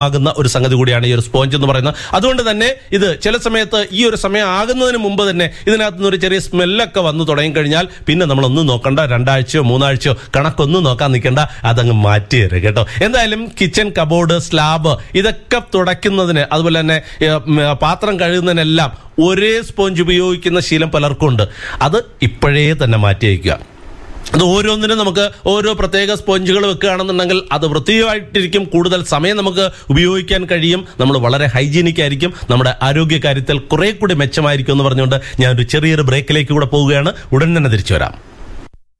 ആകുന്ന ഒരു സംഗതി കൂടിയാണ് ഈ ഒരു സ്പോഞ്ച് എന്ന് പറയുന്നത് അതുകൊണ്ട് തന്നെ ഇത് ചില സമയത്ത് ഈ ഒരു സമയം ആകുന്നതിന് മുമ്പ് തന്നെ ഇതിനകത്ത് നിന്ന് ഒരു ചെറിയ സ്മെല്ലൊക്കെ വന്നു തുടങ്ങി കഴിഞ്ഞാൽ പിന്നെ നമ്മളൊന്നും നോക്കണ്ട രണ്ടാഴ്ചയോ മൂന്നാഴ്ചയോ കണക്കൊന്നും നോക്കാൻ നിൽക്കണ്ട അതങ്ങ് മാറ്റിയേര് കേട്ടോ എന്തായാലും കിച്ചൺ കബോർഡ് സ്ലാബ് ഇതൊക്കെ തുടയ്ക്കുന്നതിന് അതുപോലെ തന്നെ ഏ, ഉം, പാത്രം കഴുകുന്നതിനെല്ലാം ഒരേ സ്പോഞ്ച് ഉപയോഗിക്കുന്ന ശീലം പലർക്കും ഉണ്ട് അത് ഇപ്പോഴേ തന്നെ മാറ്റി വയ്ക്കുക അത് ഓരോന്നിനും നമുക്ക് ഓരോ പ്രത്യേക സ്പോഞ്ചുകൾ വെക്കുകയാണെന്നുണ്ടെങ്കിൽ അത് വൃത്തിയായിട്ടിരിക്കും കൂടുതൽ സമയം നമുക്ക് ഉപയോഗിക്കാൻ കഴിയും നമ്മൾ വളരെ ഹൈജീനിക് ആയിരിക്കും നമ്മുടെ ആരോഗ്യ കാര്യത്തിൽ കുറെ കൂടി മെച്ചമായിരിക്കും എന്ന് പറഞ്ഞുകൊണ്ട് ഞാൻ ഒരു ചെറിയൊരു ബ്രേക്കിലേക്ക് കൂടെ പോവുകയാണ് ഉടൻ തന്നെ തിരിച്ചു വരാം